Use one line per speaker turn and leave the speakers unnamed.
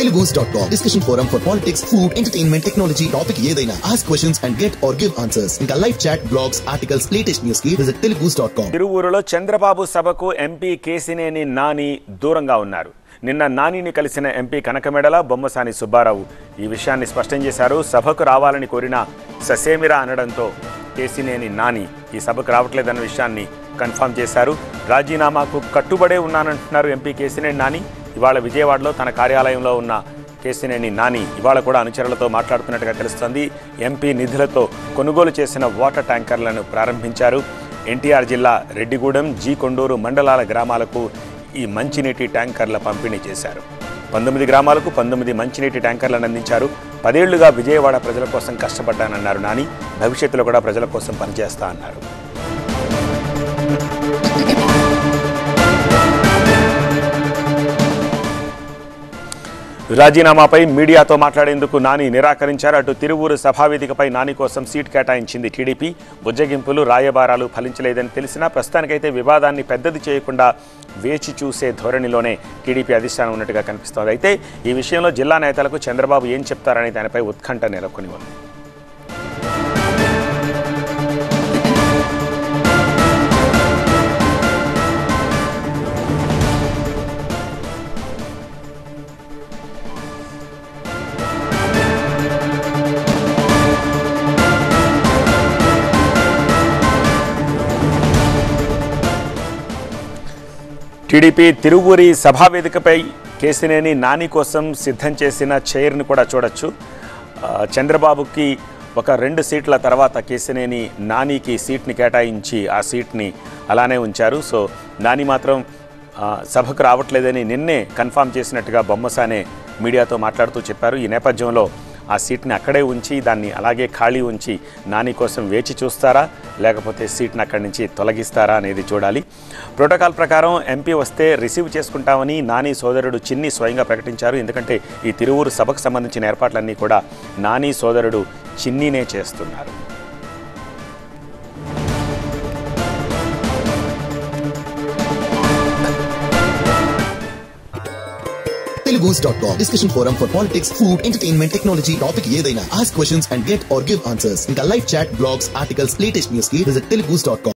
Telugus dot com discussion forum for politics food entertainment technology topic ఏదైనా ask questions and get or give answers ఇంకా live chat blogs articles latest news కి visit Telugus dot com
తిరువూరులో చంద్రబాబు సభకు MP Kesineni Nani దూరంగా ఉన్నారు నిన్న నానిని కలిసిన ఎంపీ కనకమెడల బొమ్మసాని సుబ్బారావు ఈ విషయాన్ని స్పష్టం చేశారు సభకు రావాలని కోరిన ససేమిరా అనడంతో కేసినేని నాని ఈ సభకు రావట్లేదన్న విషయాన్ని కన్ఫర్మ్ చేశారు రాజీనామాకు కట్టుబడే ఉన్నానంటున్నారు ఎంపీ కేసినేని నాని ఇవాళ విజయవాడలో తన కార్యాలయంలో ఉన్న కేసినేని నాని ఇవాళ కూడా అనుచరులతో మాట్లాడుతున్నట్టుగా తెలుస్తోంది ఎంపీ నిధులతో కొనుగోలు చేసిన వాటర్ ట్యాంకర్లను ప్రారంభించారు ఎన్టీఆర్ జిల్లా రెడ్డిగూడెం జీ కొండూరు మండలాల గ్రామాలకు ఈ మంచినీటి ట్యాంకర్ల పంపిణీ చేశారు పంతొమ్మిది గ్రామాలకు పంతొమ్మిది మంచినీటి ట్యాంకర్లను అందించారు పదేళ్లుగా విజయవాడ ప్రజల కోసం కష్టపడ్డానన్నారు నాని భవిష్యత్తులో కూడా ప్రజల కోసం పనిచేస్తా అన్నారు రాజీనామాపై మీడియాతో మాట్లాడేందుకు నాని నిరాకరించారు అటు తిరువూరు సభావేదికపై నాని కోసం సీట్ కేటాయించింది టీడీపీ బుజ్జగింపులు రాయబారాలు ఫలించలేదని తెలిసినా ప్రస్తుతానికైతే వివాదాన్ని పెద్దది చేయకుండా వేచి చూసే ధోరణిలోనే టీడీపీ అధిష్టానం ఉన్నట్టుగా కనిపిస్తోంది అయితే ఈ విషయంలో జిల్లా నేతలకు చంద్రబాబు ఏం చెప్తారనే దానిపై ఉత్కంఠ నెలకొని ఉంది టీడీపీ తిరువూరి సభావేదికపై కేసినేని నాని కోసం సిద్ధం చేసిన చైర్ని కూడా చూడొచ్చు ఆ, చంద్రబాబుకి ఒక రెండు సీట్ల తర్వాత కేసినేని నానికి సీట్ని కేటాయించి ఆ సీట్ని అలానే ఉంచారు సో నాని మాత్రం ఆ, సభకు రావట్లేదని నిన్నే కన్ఫామ్ చేసినట్టుగా బొమ్మసానే మీడియాతో మాట్లాడుతూ చెప్పారు ఈ నేపథ్యంలో ఆ సీట్ని అక్కడే ఉంచి దాన్ని అలాగే ఖాళీ ఉంచి నాని కోసం వేచి చూస్తారా లేకపోతే సీట్ని అక్కడి నుంచి తొలగిస్తారా అనేది చూడాలి ప్రోటోకాల్ ప్రకారం ఎంపీ వస్తే రిసీవ్ చేసుకుంటామని నాని సోదరుడు చిన్ని స్వయంగా ప్రకటించారు ఎందుకంటే ఈ తిరువూరు సభకు సంబంధించిన ఏర్పాట్లన్నీ కూడా నాని సోదరుడు చిన్నీనే చేస్తున్నారు
Telugus dot com discussion forum for politics food entertainment technology topic ఏదైనా ask questions and get or give answers ఇంకా live chat blogs articles latest news కి విజిట్ తెలుగుస్ డాట్ కామ్